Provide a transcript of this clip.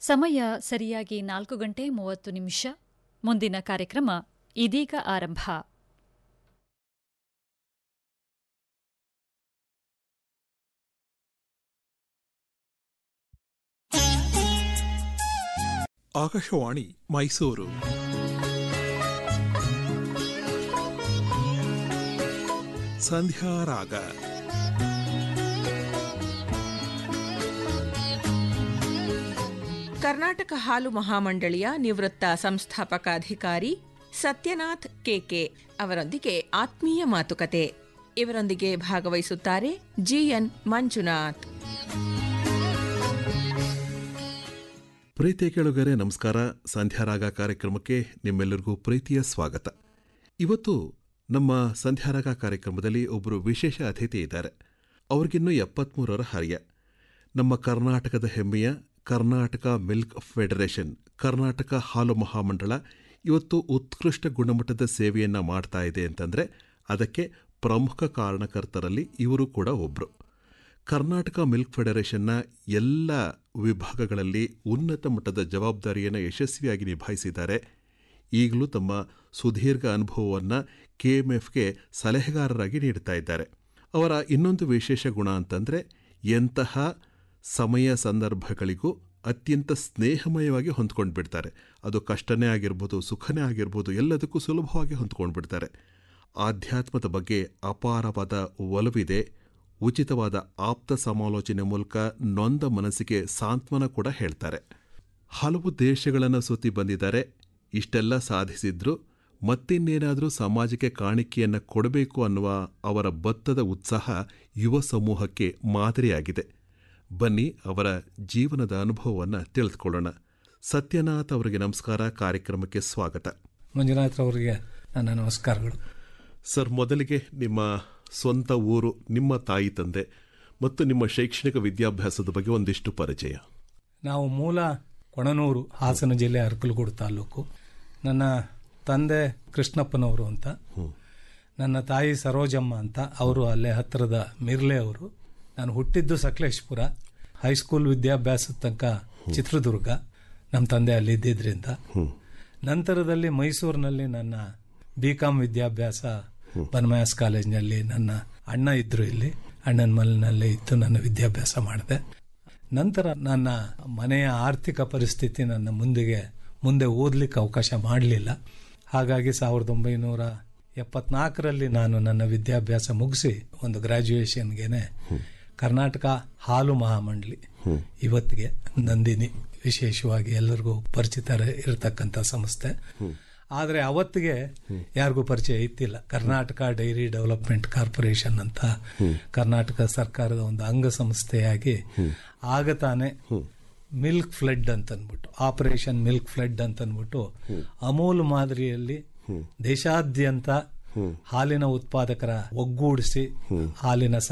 ಸಮಯ ಸರಿಯಾಗಿ ನಾಲ್ಕು ಗಂಟೆ ಮೂವತ್ತು ನಿಮಿಷ ಮುಂದಿನ ಕಾರ್ಯಕ್ರಮ ಇದೀಗ ಆರಂಭ ಆಕಾಶವಾಣಿ ಮೈಸೂರು ಸಂಧ್ಯಾರಾಗ ಕರ್ನಾಟಕ ಹಾಲು ಮಹಾಮಂಡಳಿಯ ನಿವೃತ್ತ ಸಂಸ್ಥಾಪಕ ಅಧಿಕಾರಿ ಸತ್ಯನಾಥ್ ಕೆಕೆ ಅವರೊಂದಿಗೆ ಆತ್ಮೀಯ ಮಾತುಕತೆ ಇವರೊಂದಿಗೆ ಭಾಗವಹಿಸುತ್ತಾರೆ ಜಿಎನ್ ಮಂಜುನಾಥ್ ಪ್ರೀತಿಯ ಕೇಳುಗರೆ ನಮಸ್ಕಾರ ಸಂಧ್ಯಾರಾಗ ಕಾರ್ಯಕ್ರಮಕ್ಕೆ ನಿಮ್ಮೆಲ್ಲರಿಗೂ ಪ್ರೀತಿಯ ಸ್ವಾಗತ ಇವತ್ತು ನಮ್ಮ ಸಂಧ್ಯಾರಾಗ ಕಾರ್ಯಕ್ರಮದಲ್ಲಿ ಒಬ್ಬರು ವಿಶೇಷ ಅತಿಥಿ ಇದ್ದಾರೆ ಅವ್ರಿಗಿನ್ನೂ ಎಪ್ಪತ್ಮೂರರ ಹರ್ಯ ನಮ್ಮ ಕರ್ನಾಟಕದ ಹೆಮ್ಮೆಯ ಕರ್ನಾಟಕ ಮಿಲ್ಕ್ ಫೆಡರೇಷನ್ ಕರ್ನಾಟಕ ಹಾಲು ಮಹಾಮಂಡಳ ಇವತ್ತು ಉತ್ಕೃಷ್ಟ ಗುಣಮಟ್ಟದ ಸೇವೆಯನ್ನು ಮಾಡ್ತಾ ಇದೆ ಅಂತಂದರೆ ಅದಕ್ಕೆ ಪ್ರಮುಖ ಕಾರಣಕರ್ತರಲ್ಲಿ ಇವರು ಕೂಡ ಒಬ್ಬರು ಕರ್ನಾಟಕ ಮಿಲ್ಕ್ ಫೆಡರೇಷನ್ನ ಎಲ್ಲ ವಿಭಾಗಗಳಲ್ಲಿ ಉನ್ನತ ಮಟ್ಟದ ಜವಾಬ್ದಾರಿಯನ್ನು ಯಶಸ್ವಿಯಾಗಿ ನಿಭಾಯಿಸಿದ್ದಾರೆ ಈಗಲೂ ತಮ್ಮ ಸುದೀರ್ಘ ಅನುಭವವನ್ನು ಕೆಎಂಎಫ್ಗೆ ಸಲಹೆಗಾರರಾಗಿ ನೀಡ್ತಾ ಇದ್ದಾರೆ ಅವರ ಇನ್ನೊಂದು ವಿಶೇಷ ಗುಣ ಅಂತಂದರೆ ಎಂತಹ ಸಮಯ ಸಂದರ್ಭಗಳಿಗೂ ಅತ್ಯಂತ ಸ್ನೇಹಮಯವಾಗಿ ಹೊಂದ್ಕೊಂಡು ಬಿಡ್ತಾರೆ ಅದು ಕಷ್ಟನೇ ಆಗಿರ್ಬೋದು ಸುಖನೇ ಆಗಿರ್ಬೋದು ಎಲ್ಲದಕ್ಕೂ ಸುಲಭವಾಗಿ ಹೊಂದ್ಕೊಂಡು ಬಿಡ್ತಾರೆ ಆಧ್ಯಾತ್ಮದ ಬಗ್ಗೆ ಅಪಾರವಾದ ಒಲವಿದೆ ಉಚಿತವಾದ ಆಪ್ತ ಸಮಾಲೋಚನೆ ಮೂಲಕ ನೊಂದ ಮನಸ್ಸಿಗೆ ಸಾಂತ್ವನ ಕೂಡ ಹೇಳ್ತಾರೆ ಹಲವು ದೇಶಗಳನ್ನು ಸುತ್ತಿ ಬಂದಿದ್ದಾರೆ ಇಷ್ಟೆಲ್ಲ ಸಾಧಿಸಿದ್ರು ಮತ್ತಿನ್ನೇನಾದರೂ ಸಮಾಜಕ್ಕೆ ಕಾಣಿಕೆಯನ್ನು ಕೊಡಬೇಕು ಅನ್ನುವ ಅವರ ಬತ್ತದ ಉತ್ಸಾಹ ಯುವ ಸಮೂಹಕ್ಕೆ ಮಾದರಿಯಾಗಿದೆ ಬನ್ನಿ ಅವರ ಜೀವನದ ಅನುಭವವನ್ನು ತಿಳಿದುಕೊಳ್ಳೋಣ ಸತ್ಯನಾಥ್ ಅವರಿಗೆ ನಮಸ್ಕಾರ ಕಾರ್ಯಕ್ರಮಕ್ಕೆ ಸ್ವಾಗತ ಮಂಜುನಾಥ್ ಅವರಿಗೆ ನನ್ನ ನಮಸ್ಕಾರಗಳು ಸರ್ ಮೊದಲಿಗೆ ನಿಮ್ಮ ಸ್ವಂತ ಊರು ನಿಮ್ಮ ತಾಯಿ ತಂದೆ ಮತ್ತು ನಿಮ್ಮ ಶೈಕ್ಷಣಿಕ ವಿದ್ಯಾಭ್ಯಾಸದ ಬಗ್ಗೆ ಒಂದಿಷ್ಟು ಪರಿಚಯ ನಾವು ಮೂಲ ಕೊಣನೂರು ಹಾಸನ ಜಿಲ್ಲೆ ಅರಕಲಗೂಡು ತಾಲೂಕು ನನ್ನ ತಂದೆ ಕೃಷ್ಣಪ್ಪನವರು ಅಂತ ನನ್ನ ತಾಯಿ ಸರೋಜಮ್ಮ ಅಂತ ಅವರು ಅಲ್ಲೇ ಹತ್ತಿರದ ಮಿರ್ಲೆ ಅವರು ನಾನು ಹುಟ್ಟಿದ್ದು ಸಕಲೇಶ್ಪುರ ಹೈಸ್ಕೂಲ್ ವಿದ್ಯಾಭ್ಯಾಸದ ತನಕ ಚಿತ್ರದುರ್ಗ ನಮ್ಮ ತಂದೆ ಅಲ್ಲಿ ಇದ್ದಿದ್ರಿಂದ ನಂತರದಲ್ಲಿ ಮೈಸೂರಿನಲ್ಲಿ ನನ್ನ ಬಿ ಕಾಮ್ ವಿದ್ಯಾಭ್ಯಾಸ ಬನ್ಮಯಾಸ್ ಕಾಲೇಜ್ನಲ್ಲಿ ನನ್ನ ಅಣ್ಣ ಇದ್ರು ಇಲ್ಲಿ ಅಣ್ಣನ ಮನೆಯಲ್ಲಿ ಇದ್ದು ನನ್ನ ವಿದ್ಯಾಭ್ಯಾಸ ಮಾಡಿದೆ ನಂತರ ನನ್ನ ಮನೆಯ ಆರ್ಥಿಕ ಪರಿಸ್ಥಿತಿ ನನ್ನ ಮುಂದೆಗೆ ಮುಂದೆ ಓದಲಿಕ್ಕೆ ಅವಕಾಶ ಮಾಡಲಿಲ್ಲ ಹಾಗಾಗಿ ಸಾವಿರದ ಒಂಬೈನೂರ ಎಪ್ಪತ್ನಾಲ್ಕರಲ್ಲಿ ನಾನು ನನ್ನ ವಿದ್ಯಾಭ್ಯಾಸ ಮುಗಿಸಿ ಒಂದು ಗ್ರಾಜ್ಯುಯೇಷನ್ಗೆನೆ ಕರ್ನಾಟಕ ಹಾಲು ಮಹಾಮಂಡಳಿ ಇವತ್ತಿಗೆ ನಂದಿನಿ ವಿಶೇಷವಾಗಿ ಎಲ್ಲರಿಗೂ ಪರಿಚಿತ ಇರತಕ್ಕಂಥ ಸಂಸ್ಥೆ ಆದರೆ ಅವತ್ತಿಗೆ ಯಾರಿಗೂ ಪರಿಚಯ ಇತ್ತಿಲ್ಲ ಕರ್ನಾಟಕ ಡೈರಿ ಡೆವಲಪ್ಮೆಂಟ್ ಕಾರ್ಪೊರೇಷನ್ ಅಂತ ಕರ್ನಾಟಕ ಸರ್ಕಾರದ ಒಂದು ಅಂಗಸಂಸ್ಥೆಯಾಗಿ ಆಗ ತಾನೇ ಮಿಲ್ಕ್ ಫ್ಲಡ್ ಅಂತ ಅಂದ್ಬಿಟ್ಟು ಆಪರೇಷನ್ ಮಿಲ್ಕ್ ಫ್ಲಡ್ ಅಂತ ಅಂದ್ಬಿಟ್ಟು ಅಮೂಲ್ ಮಾದರಿಯಲ್ಲಿ ದೇಶಾದ್ಯಂತ ಹಾಲಿನ ಉತ್ಪಾದಕರ ಒಗ್ಗೂಡಿಸಿ ಹಾಲಿನ